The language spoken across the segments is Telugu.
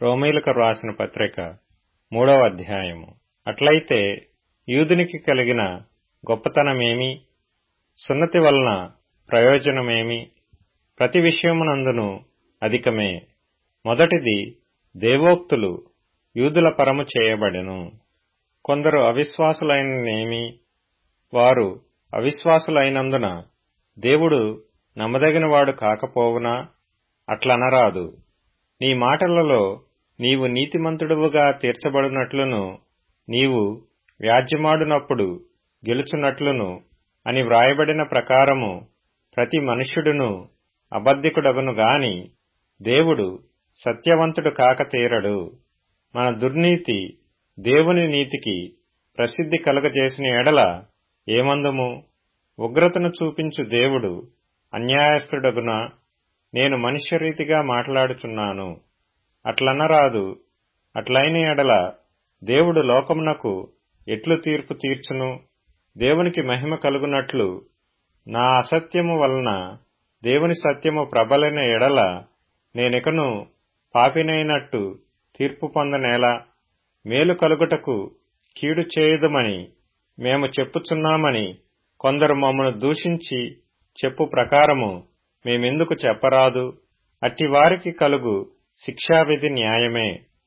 రోమీలకు రాసిన పత్రిక మూడవ అధ్యాయము అట్లయితే యూదునికి కలిగిన గొప్పతనమేమి సున్నతి వలన ప్రయోజనమేమి ప్రతి విషయమునందును అధికమే మొదటిది దేవోక్తులు యూదుల పరము చేయబడెను కొందరు అవిశ్వాసులైననేమి వారు అవిశ్వాసులైనందున దేవుడు నమ్మదగినవాడు కాకపోవునా అట్లనరాదు నీ మాటలలో నీవు నీతిమంతుడువుగా తీర్చబడినట్లును నీవు వ్యాజ్యమాడునప్పుడు గెలుచున్నట్లును అని వ్రాయబడిన ప్రకారము ప్రతి మనుష్యుడును అబద్ధికుడగును గాని దేవుడు సత్యవంతుడు కాక తీరడు మన దుర్నీతి దేవుని నీతికి ప్రసిద్ధి కలుగజేసిన ఎడల ఏమందుము ఉగ్రతను చూపించు దేవుడు అన్యాయస్థుడగునా నేను మనుష్యరీతిగా మాట్లాడుచున్నాను అట్లనరాదు అట్లైన ఎడల దేవుడు లోకమునకు ఎట్లు తీర్పు తీర్చును దేవునికి మహిమ కలుగునట్లు నా అసత్యము వలన దేవుని సత్యము ప్రబలిన ఎడల నేనికను పాపినైనట్టు తీర్పు పొందనేలా మేలు కలుగుటకు కీడు చేయుదమని మేము చెప్పుచున్నామని కొందరు మమ్మను దూషించి చెప్పు ప్రకారము మేమెందుకు చెప్పరాదు అట్టి వారికి కలుగు శిక్షావిధి న్యాయమే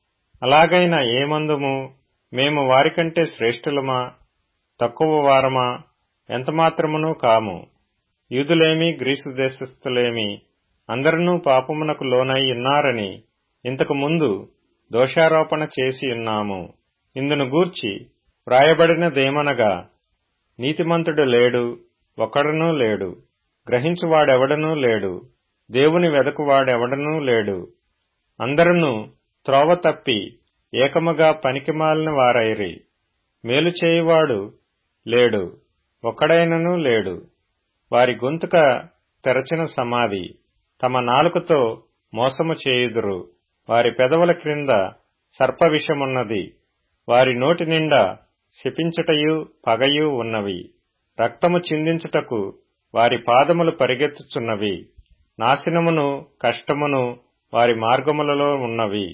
అలాగైనా ఏమందుము మేము వారికంటే శ్రేష్ఠులమా తక్కువ వారమా ఎంతమాత్రమునూ కాము యూదులేమి గ్రీసు దేశస్థులేమి అందరూ పాపమునకు లోనై ఉన్నారని ఇంతకు ముందు దోషారోపణ చేసి ఉన్నాము ఇందును గూర్చి వ్రాయబడినదేమనగా నీతిమంతుడు లేడు ఒకడనూ లేడు గ్రహించువాడెవడనూ లేడు దేవుని వెదకువాడెవడనూ లేడు అందరూ త్రోవ తప్పి ఏకముగా పనికిమాలిన వారైరి మేలు చేయువాడు లేడు ఒక్కడైనను లేడు వారి గొంతుక తెరచిన సమాధి తమ నాలుకతో మోసము చేయుదురు వారి పెదవుల క్రింద సర్పవిషమున్నది వారి నోటి నిండా శపించుటయు పగయు ఉన్నవి రక్తము చిందించుటకు వారి పాదములు పరిగెత్తుచున్నవి నాశనమును కష్టమును వారి మార్గములలో ఉన్నవి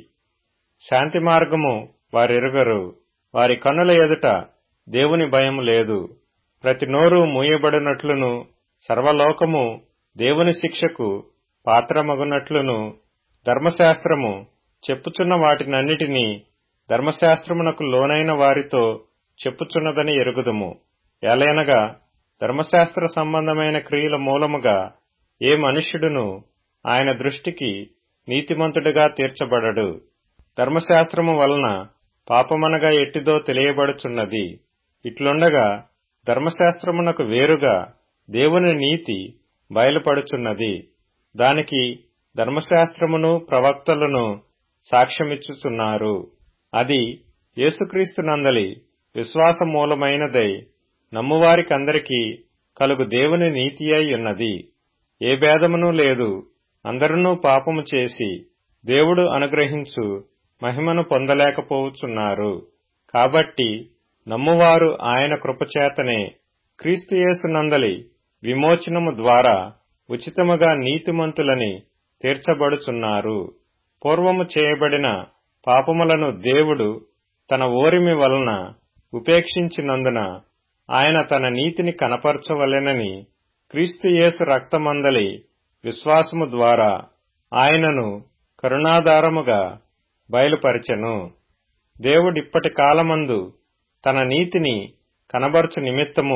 శాంతి మార్గము వారెరుగరు వారి కన్నుల ఎదుట దేవుని భయం లేదు ప్రతి నోరు మూయబడినట్లును సర్వలోకము దేవుని శిక్షకు పాత్రమగునట్లును ధర్మశాస్త్రము చెప్పుచున్న వాటినన్నిటినీ ధర్మశాస్త్రమునకు లోనైన వారితో చెప్పుచున్నదని ఎరుగుదుము ఎలయనగా ధర్మశాస్త్ర సంబంధమైన క్రియల మూలముగా ఏ మనుష్యుడును ఆయన దృష్టికి నీతిమంతుడిగా తీర్చబడడు ధర్మశాస్త్రము వలన పాపమనగా ఎట్టిదో తెలియబడుచున్నది ఇట్లుండగా ధర్మశాస్త్రమునకు వేరుగా దేవుని నీతి బయలుపడుచున్నది దానికి ధర్మశాస్త్రమును ప్రవక్తలను సాక్ష్యమిచ్చుచున్నారు అది యేసుక్రీస్తునందలి విశ్వాసమూలమైనదై నమ్మువారికందరికీ కలుగు దేవుని నీతి అయి ఉన్నది ఏ భేదమునూ లేదు అందరూ పాపము చేసి దేవుడు అనుగ్రహించు మహిమను పొందలేకపోవచ్చున్నారు కాబట్టి నమ్మువారు ఆయన కృపచేతనే క్రీస్తుయేసునందలి విమోచనము ద్వారా ఉచితముగా నీతిమంతులని తీర్చబడుచున్నారు పూర్వము చేయబడిన పాపములను దేవుడు తన ఓరిమి వలన ఉపేక్షించినందున ఆయన తన నీతిని కనపరచవలెనని క్రీస్తుయేసు రక్తమందలి విశ్వాసము ద్వారా ఆయనను కరుణాధారముగా బయలుపరిచెను దేవుడిప్పటి కాలమందు తన నీతిని కనబరచు నిమిత్తము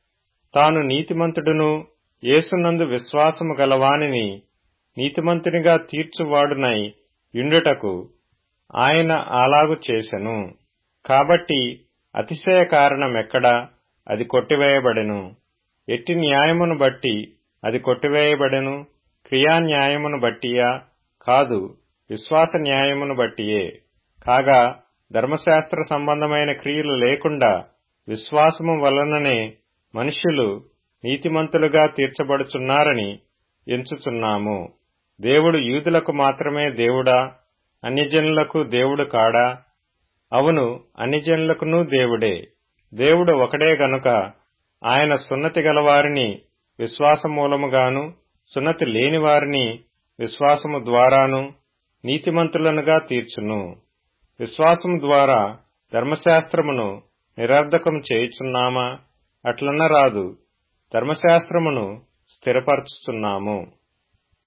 తాను నీతిమంతుడును యేసునందు విశ్వాసము గలవానిని నీతిమంతునిగా తీర్చువాడునై యుండుటకు ఆయన అలాగు చేసెను కాబట్టి అతిశయ కారణమెక్కడా అది కొట్టివేయబడెను ఎట్టి న్యాయమును బట్టి అది కొట్టివేయబడెను క్రియా న్యాయమును బట్టియా కాదు విశ్వాస న్యాయమును బట్టియే కాగా ధర్మశాస్త్ర సంబంధమైన క్రియలు లేకుండా విశ్వాసము వలననే మనుష్యులు నీతిమంతులుగా తీర్చబడుచున్నారని ఎంచుచున్నాము దేవుడు యూదులకు మాత్రమే దేవుడా అన్యజనులకు దేవుడు కాడా అవును అన్యజనులకునూ దేవుడే దేవుడు ఒకడే గనుక ఆయన సున్నతి గలవారిని విశ్వాసమూలముగాను సున్నతి లేని వారిని విశ్వాసము ద్వారాను నీతిమంతులనుగా తీర్చును విశ్వాసము ద్వారా ధర్మశాస్త్రమును నిరర్ధకం చేయుచున్నామా అట్లనరాదు ధర్మశాస్త్రమును స్థిరపరచుచున్నాము